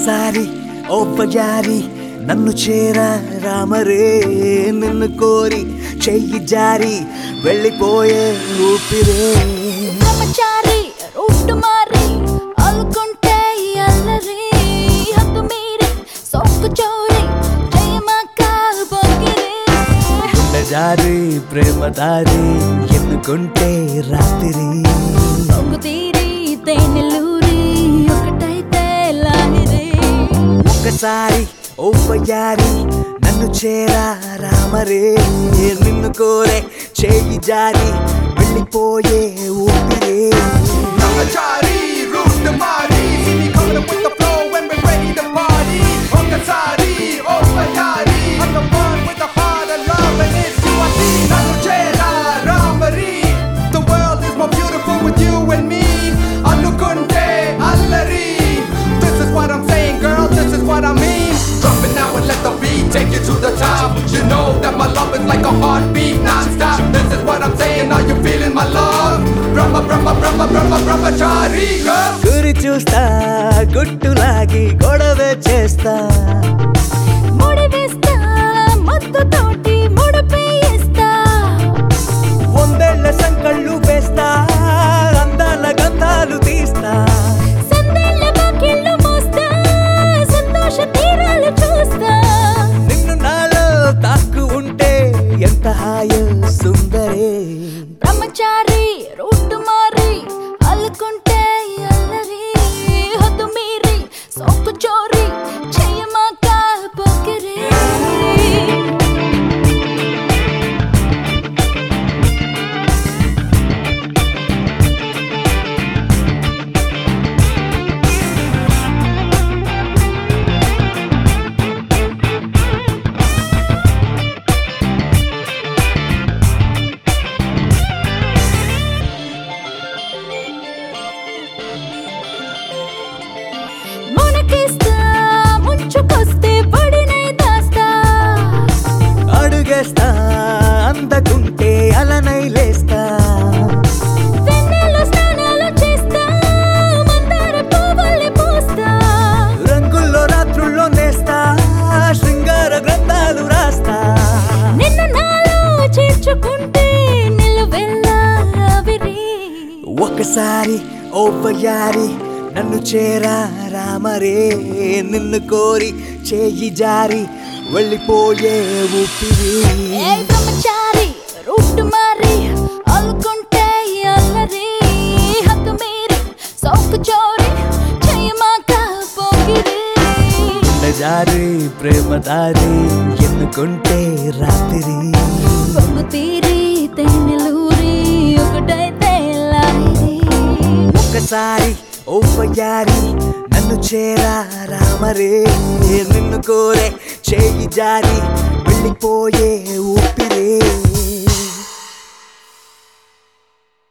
ఒకసారి ఓ బజారి నన్ను చేరా రామరే నిన్ను కోరి చెయ్యి జారి వెళ్ళిపోయే ఊపిరే బ్రహ్మచారి రూట్ మారి అల్లుకుంటే అల్లరి హద్దు మీరి సొక్కు చోరి జయమాక బొగిరి గుండె జారి ప్రేమ దారి ఎన్నుకుంటే రాత్రి పొంగు తీరి తేనెలూరి ఒకటైతే లాహిరి ఒక్కసారి ఓ బయ్యారి నన్ను చేరా రామరే నిన్ను కోరే చేయి జారి వెళ్ళిపోయే ఊపిరే Brahmachari, root the Mari. See me coming up with the flow when we're ready to party. Onkasari, Opayari. I'm the one with the heart of love and it's you I see. Nanuchera, Ramari. The world is more beautiful with you and me. Anukunte, Allari. This is what I'm saying, girl. This is what I mean. Drop it now and let the beat take you to the top. You know that my love is like a heartbeat non-stop. This is what I'm saying. Are you feeling my love? Brahma, Brahma, Brahma, Brahma, Brahmachari, girl. గురి చూస్తా గుట్టులాగి గొడవ చేస్తా ముడి వేస్తా మత్తు తోటి ముడిపేయిస్తా వందేళ్ల సంకళ్ళు వేస్తా అందాల గంధాలు తీస్తా సందేళ్ళ బాకిళ్ళు మోస్తా సంతోష తీరాలు చూస్తా నిన్ను నాలో తాకు ఉంటే ఎంత హాయో సుందరే బ్రహ్మచారి రూట్ మారి అల్లుకుంటే అల్లరి హద్దు మీరి సొక్కు చోరి చెయ్యమాక పొగిరి మునకిస్తా ముంచుకొస్తే పడినై దాస్తా అడుగేస్తా అందకుంటే అలనై లేస్తా వెన్నెల స్నానాలు చేస్తా మందార పువ్వుల్ని పూస్తా రంగుల్లో రాత్రుల్లో నేస్తా శృంగార గ్రంథాలు రాస్తా నిన్ను నాలో చేర్చుకుంటే నిలువెల్లా ఆవిరి ఒకసారి ఓ బయ్యారి నన్ను చేరా రామరే నిన్ను కోరి చేయి జారి వెళ్ళిపోయే ఊపిరి ఏ బ్రహ్మచారి రూట్ మారి అల్లుకుంటే అల్లరి హక్కు మీరి సోకు చోరి చెయ్యమాక పోగిరి గుండె జారి ప్రేమ దారి ఎన్నుకుంటే రాత్రి పొంగు తీరి తేనెలూరి ఒకటైతే లాహిరి ఒకసారి ఓ బయ్యారి నన్ను చేరా రామరే నిన్ను కోరే చేయి జారి వెళ్ళిపోయే ఊపిరే